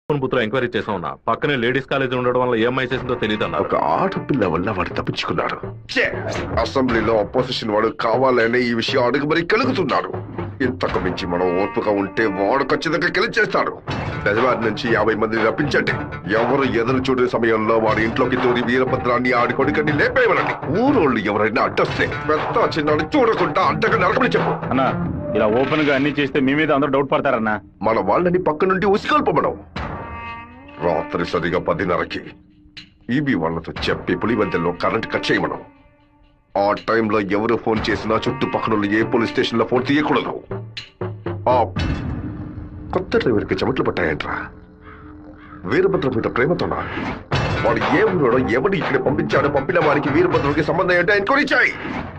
బుత్ర enquiry చేసా ఉన్నా పక్కనే లేడీస్ కాలేజ్ ఉండడం వల్ల ఏం చేసిందో తెలియదు అన్నారు ఒక ఆడపిల్ల వల్ల వాడు తప్పించుకున్నాడు ఛే! అసెంబ్లీలో అపోజిషన్ వాడు కావాలనే ఈ విషయం అడుగు మరి కలుగుతున్నాడు ఇంతకు మించి మనం ఓర్పుగా ఉంటే వాడు ఖచ్చితంగా గెలిచేస్తాడు పెదవారి నుంచి యాభై మందిని రప్పించండి ఎవరు ఎదురు చూడే సమయంలో వాడి ఇంట్లోకి దూరి వీరభద్రాన్ని ఆడి కొడుకని లేపేయమనండి ఊరోళ్ళు ఎవరైనా అడ్డొస్తే పెద్ద చిన్నాడు చూడకుండా అడ్డగా నరకమని చెప్పు అన్నా ఇలా ఓపెన్ గా అన్ని చేస్తే మీ మీద అందరూ డౌట్ పడతారన్నా మన వాళ్ళని పక్క నుండి ఉసిగొల్పమనం రాత్రి సరిగా పదిన్నరకి ఈబీ వాళ్ళతో చెప్పి పులివెందులో కరెంట్ కట్ చేయమనం ఆ టైంలో ఎవరు ఫోన్ చేసినా చుట్టుపక్కల ఉన్న ఏ పోలీస్ స్టేషన్ లో ఫోన్ తీయకూడదు ఆ కొత్త డ్రైవర్కి చెమట్లు పట్టాయంట్రా వీరభద్ర మీద ప్రేమతోనా వాడు ఏ ఊరోడో ఎవడు ఇక్కడ పంపించాడో పంపిన వారికి వీరభద్రుడికి సంబంధం ఏంటో ఎంక్వైరీ చేయి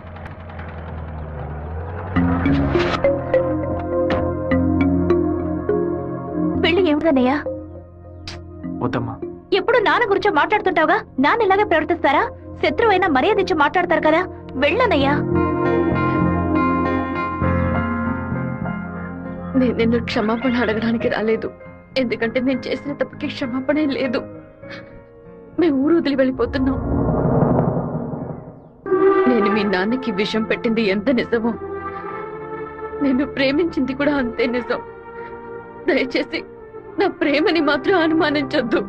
పెళ్లి ఏమిటన్నయ్యా వద్దమ్మా ఎప్పుడు నాన్న గురించి మాట్లాడుతుంటావుగా నాన్న ఇలాగే ప్రవర్తిస్తారా శత్రువైనా మర్యాద ఇచ్చి మాట్లాడతారు కదా వెళ్ళనయ్యా నేను నిన్ను క్షమాపణ అడగడానికి రాలేదు ఎందుకంటే నేను చేసిన తప్పుకి క్షమాపణే లేదు మేము ఊరు వదిలి వెళ్ళిపోతున్నాం నేను మీ నాన్నకి విషం పెట్టింది ఎంత నిజమో నేను ప్రేమించింది కూడా అంతే నిజం దయచేసి నా ప్రేమని మాత్రం అనుమానించొద్దు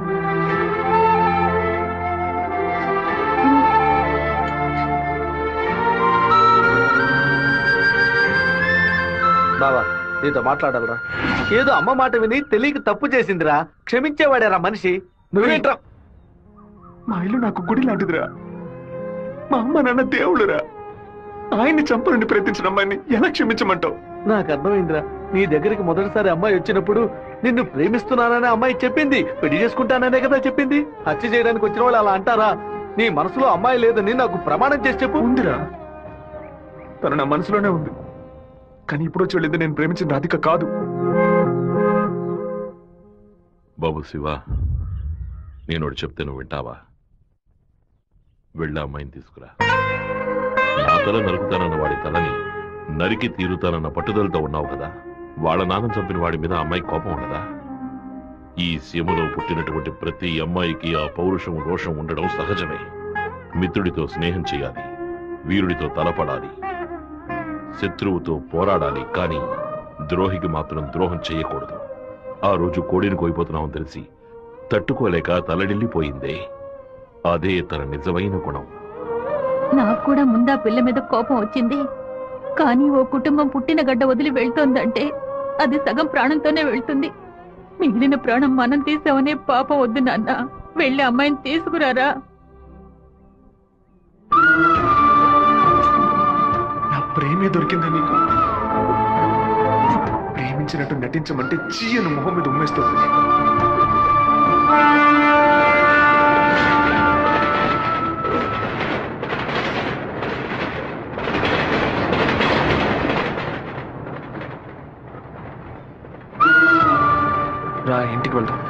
బావా నీతో మాట్లాడాలరా ఏదో అమ్మ మాట విని తెలియక తప్పు చేసిందిరా క్షమించేవాడేరా మనిషి నువ్వేంట్రా మా ఇల్లు నాకు గుడి లాంటిదిరా మా అమ్మ నాన్న దేవుళ్ళురా ఆయన్ని చంపనుండి ప్రయత్నించిన అమ్మాయిని ఎలా క్షమించమంటావు నాకు అర్థమైందిరా నీ దగ్గరికి మొదటిసారి అమ్మాయి వచ్చినప్పుడు నిన్ను ప్రేమిస్తున్నాననే అమ్మాయి చెప్పింది పెళ్లి చేసుకుంటాననే కదా చెప్పింది హత్య చేయడానికి వచ్చిన వాళ్ళు అలా అంటారా నీ మనసులో అమ్మాయి లేదని నాకు ప్రమాణం చేసి చెప్పు ఉందిరా తను నా మనసులోనే ఉంది కానీ ఇప్పుడు వచ్చి వెళ్ళింది నేను ప్రేమించిన రాధిక కాదు బాబు శివ నేను ఒకటి చెప్తే నువ్వు వింటావా వెళ్ళి ఆ అమ్మాయిని తీసుకురా నా తల నరుకుతానన్న వాడి తలని నరికి తీరుతానన్న పట్టుదలతో ఉన్నావు కదా వాళ్ళ నాన్న చంపిన వాడి మీద ఆ అమ్మాయి కోపం ఉండదా ఈ సీమలో పుట్టినటువంటి ప్రతి అమ్మాయికి ఆ పౌరుషం రోషం ఉండడం సహజమే మిత్రుడితో స్నేహం చేయాలి వీరుడితో తలపడాలి శత్రువుతో పోరాడాలి కానీ ద్రోహికి మాత్రం ద్రోహం చేయకూడదు ఆ రోజు కోడిని కోయిపోతున్నామని తెలిసి తట్టుకోలేక తలడిల్లిపోయిందే అదే తన నిజమైన గుణం నాకు కూడా ముందా పిల్ల మీద కోపం వచ్చింది కానీ ఓ కుటుంబం పుట్టిన గడ్డ వదిలి వెళ్తోందంటే అది సగం ప్రాణంతోనే వెళ్తుంది మిగిలిన ప్రాణం మనం తీసామనే పాపం వద్దు నాన్న వెళ్ళి అమ్మాయిని తీసుకురారా నా ప్రేమే దొరికిందా నీకు ప్రేమించినట్టు నటించమంటే చీయను మొహం మీద ఉమ్మేస్తుంది రా ఇంటికి వెళ్దాం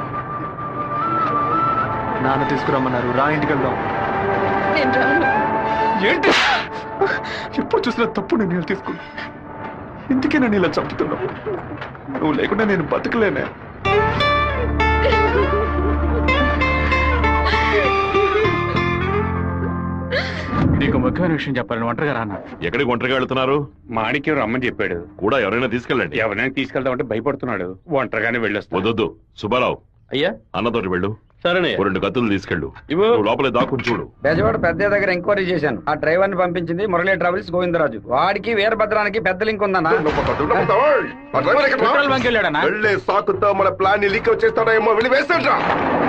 నాన్న తీసుకురమ్మన్నారు రా ఇంటికి వెళ్దాం నేను రాను ఏంటి ఎప్పుడు చూసినా తప్పు నిర్ణయాలు తీసుకున్నా ఎందుకే నన్ను ఇలా చంపుతున్నావు నువ్వు లేకుండా నేను బతకలేనే నీకు ముఖ్యమైన విషయం చెప్పాలని ఒంటరిగా రానా ఎక్కడికి ఒంటరిగా వెళ్తున్నారు మాణిక్యం రమ్మని చెప్పాడు కూడా ఎవరైనా తీసుకెళ్ళండి ఎవరైనా తీసుకెళ్దామంటే భయపడుతున్నాడు ఒంటరిగానే వెళ్ళొస్తా వద్దొద్దు సుబ్బారావు అయ్యా అన్నతోటి వెళ్ళు సరేనే ఓ రెండు కత్తులు తీసుకెళ్ళు ఇవ్వు. నువ్వు లోపలే దాక్కుని చూడు బెజవాడ పెద్ద దగ్గర ఎంక్వైరీ చేశాను ఆ డ్రైవర్ ని పంపించింది మురళీ ట్రావెల్స్ గోవిందరాజు వాడికి వీరభద్రానికి పెద్ద లింక్ ఉందన్నా ఆ డ్రైవర్ ఎక్కడ రా? పెట్రోల్ బంక్ వెళ్ళాడన్నా వెళ్ళే సాకుతో మన ప్లాన్ ని లీక్ చేస్తాడేమో వెళ్ళి వేస్తాడ్రా